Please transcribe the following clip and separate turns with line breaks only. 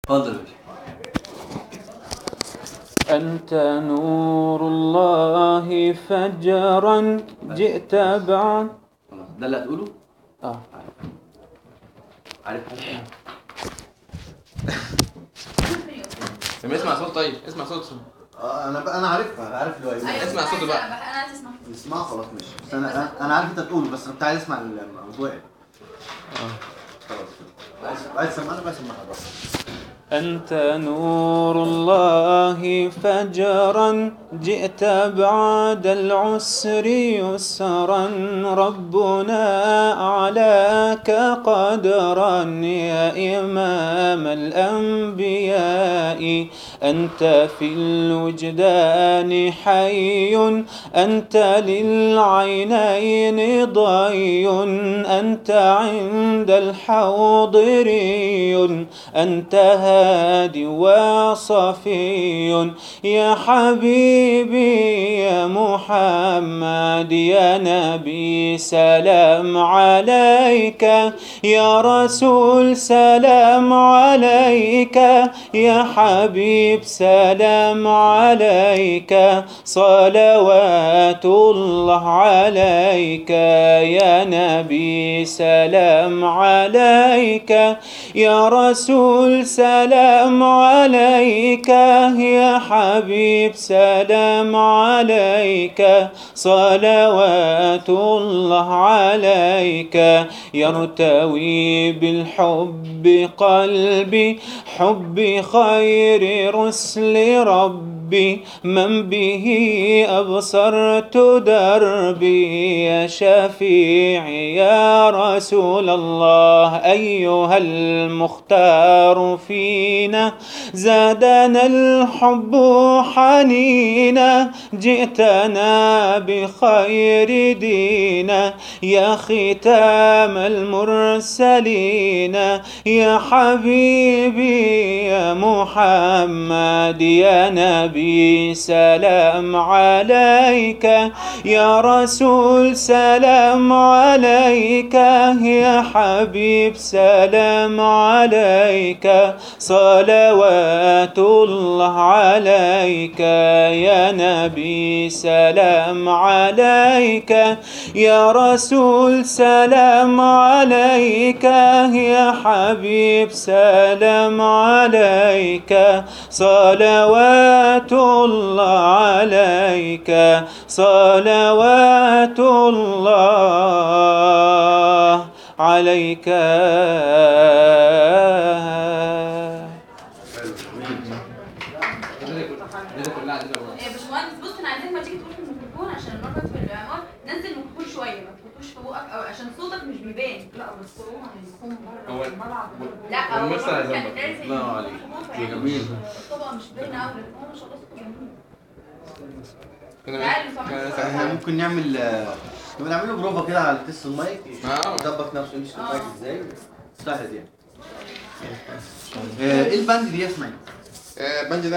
اتفضل يا باشا
أنت نور الله فجرا جئت بعد
خلاص ده اللي هتقوله
آه.
عارف حاجه
طب اسمع صوت طيب اسمع صوت
اه انا بقى انا عارفها عارف اللي هو ايه
أيوة،
اسمع
بس
صوته
عايزة
بقى.
أبقى- انا عايز اسمع
اسمعه خلاص ماشي بس انا أنا- انا عارف انت تقوله بس كنت عايز اسمع الموضوع ايه خلاص عايز عايز تسمعنا بقى سمعها بقى
أنت نور الله فجرا جئت بعد العسر يسرا ربنا أعلاك قدرا يا إمام الأنبياء أنت في الوجدان حي أنت للعينين ضي أنت عند الحوض ري أنت هادي وصفي يا حبيبي يا محمد يا نبي سلام عليك يا رسول سلام عليك يا حبيب سلام عليك صلوات الله عليك يا نبي سلام عليك يا رسول سلام عليك يا حبيب سلام عليك صلوات الله عليك يرتوي بالحب قلبي حب خير رسل ربي من به أبصرت دربي يا شفيعي يا رسول الله أيها المختار فينا زادنا الحب حنينا جئتنا بخير دينا يا ختام المرسلين يا حبيبي يا محمد يا نبي سلام عليك يا رسول سلام عليك يا حبيب سلام عليك صلوات الله عليك يا نبي سلام عليك يا رسول سلام عليك يا حبيب سلام عليك صلوات الله عليك صلوات الله عليك
كده كلها عندنا بقى.
يا باشمهندس بص انا عايزاك ما تيجي تقول في الميكروفون عشان المره في العنوان نزل الميكروفون شويه ما تحطوش في بقك او عشان صوتك مش بيبان
لا بس هو هيكون بره
هو-
في الملعب
لا هو
والمستر
المفروض
هيظبط.
كان لازم
الله عليك.
الميكروفون يعني
جميل.
الطبقه مش باينه قوي لكن هو ما شاء الله صوته جميل
كده
تعالوا طبعا.
كده
احنا
سهل.
ممكن نعمل آه، نبقى نعمل له بروفا كده على تيست المايك
آه.
يظبط نفسه يمشي
آه.
المايك ازاي سهل يعني آه، ايه الباند دي يا اسماعيل؟
آه، البنج ده